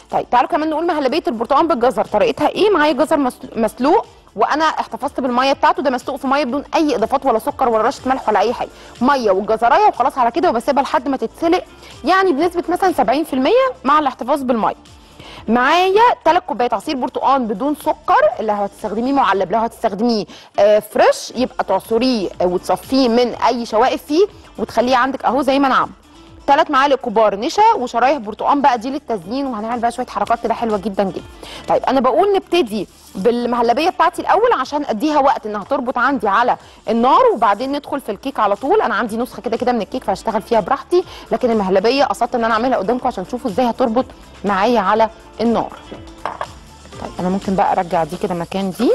طيب تعالوا كمان نقول مهلبيه البرتقال بالجزر طريقتها ايه معايا جزر مس- مسلوق وانا احتفظت بالميه بتاعته ده مسلوق في ميه بدون اي اضافات ولا سكر ولا رشه ملح ولا اي حاجه ميه والجزرايه وخلاص على كده وبسيبها لحد ما تتسلق يعني بنسبه مثلا 70% مع الاحتفاظ بالميه معايا 3 كوبايات عصير برتقال بدون سكر اللي هتستخدميه معلب لو هتستخدميه آه فريش يبقى تعصريه آه، وتصفيه من اي شوائب فيه وتخليه عندك اهو زي ما انا عامله ثلاث معالق كبار نشا وشرايح برتقال بقى دي للتزيين وهنعمل بقى شويه حركات كده حلوه جدا جدا طيب انا بقول نبتدي بالمهلبيه بتاعتي الاول عشان اديها وقت انها تربط عندي على النار وبعدين ندخل في الكيك على طول انا عندي نسخه كده كده من الكيك فهشتغل فيها براحتي لكن المهلبيه قصدت ان انا اعملها قدامكم عشان تشوفوا ازاي هتربط معايا على النار طيب انا ممكن بقى ارجع دي كده مكان دي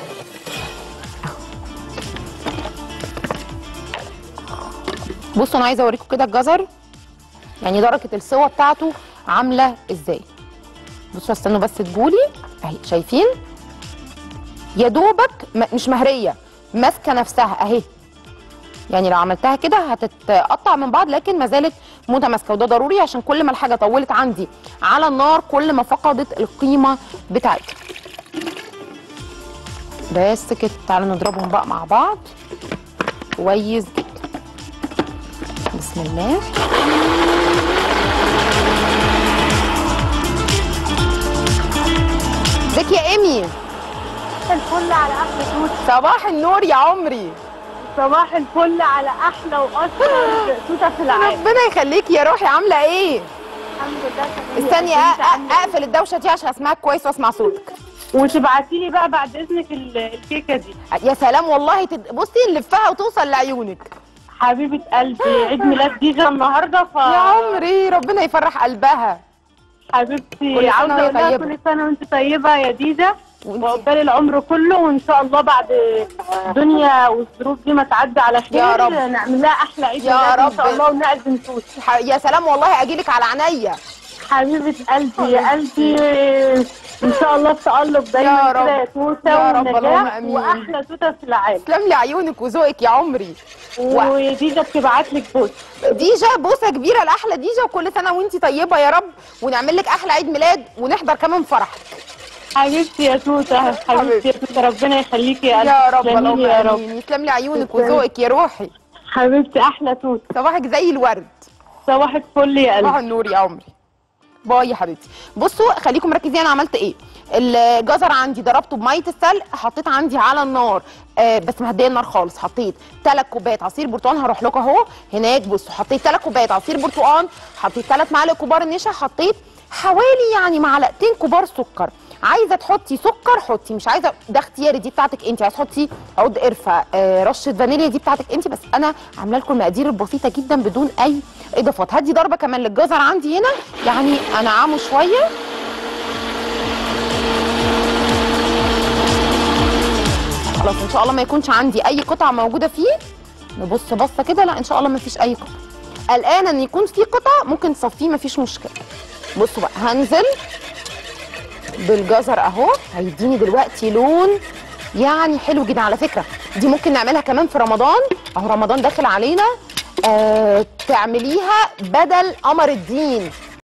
بصوا انا عايزه اوريكم كده الجزر يعني درجه السوا بتاعته عامله ازاي بصوا استنوا بس تجولي اهي شايفين يا دوبك م- مش مهريه ماسكه نفسها اهي يعني لو عملتها كده هتتقطع من بعض لكن ما زالت متماسكه وده ضروري عشان كل ما الحاجه طولت عندي على النار كل ما فقدت القيمه بتاعتها بس كده تعالوا نضربهم بقى مع بعض كويس جدا بسم الله ازيك يا ايمي الفل على احلى توت صباح النور يا عمري صباح الفل على احلى واشهر توته في العالم ربنا يخليكي يا روحي عامله ايه الحمد لله تمام. استني انت أ- عاملة أ- اقفل الدوشه دي عشان اسمعك كويس واسمع صوتك إيه؟ وتبعتي لي بقى بعد اذنك ال- الكيكه دي يا سلام والله تد... بصي نلفها وتوصل لعيونك حبيبه قلبي عيد ميلاد ديجا النهارده ف يا عمري ربنا يفرح قلبها كل حبيبتي سنة عاوزه وهي اقول لها طيبة. كل سنه وانت طيبه يا ديجا وانتي- وعقبال العمر كله وان شاء الله بعد الدنيا والظروف دي ما تعدي على خير يا رب. نعمل لها احلى عيد يا ميلاد رب. ان شاء الله ونعزم توت ح- يا سلام والله اجيلك على عينيا حبيبة قلبي يا قلبي ان شاء الله التألق دايما يا رب. كده يا توته يا رب، اللهم ونجاح آمين. واحلى توته في العالم تسلم لي عيونك وذوقك يا عمري وديجا بتبعت لك بوست ديجا بوسه كبيره لاحلى ديجا وكل سنه وانتي طيبه يا رب ونعمل لك احلى عيد ميلاد ونحضر كمان فرحك حبيبتي يا توته حبيبتي يا توته ربنا يخليكي يا قلبي يا رب تسلمي اللهم لي يا رب امين يسلم لي عيونك تسلمي. وذوقك يا روحي حبيبتي احلى توته صباحك زي الورد صباحك فل يا صباح قلبي النور يا عمري باي يا حبيبتي بصوا خليكم مركزين انا عملت ايه الجزر عندي ضربته بميه السلق حطيت عندي على النار آه بس مهديه النار خالص حطيت 3 كوبايات عصير برتقال هروح لكم اهو هناك بصوا حطيت 3 كوبايات عصير برتقال حطيت 3 معالق كبار النشا حطيت حوالي يعني معلقتين كبار سكر عايزه تحطي سكر حطي مش عايزه ده اختياري دي بتاعتك انت عايزه تحطي عود قرفه آه رشه فانيليا دي بتاعتك انت بس انا عامله لكم المقادير البسيطه جدا بدون اي اضافات هدي ضربه كمان للجزر عندي هنا يعني انعمه شويه خلاص ان شاء الله ما يكونش عندي اي قطعه موجوده فيه نبص بصه كده لا ان شاء الله ما فيش اي قطعه قلقانه ان يكون في قطعه ممكن تصفيه ما فيش مشكله بصوا بقى هنزل بالجزر اهو هيديني دلوقتي لون يعني حلو جدا على فكره دي ممكن نعملها كمان في رمضان اهو رمضان داخل علينا آه تعمليها بدل قمر الدين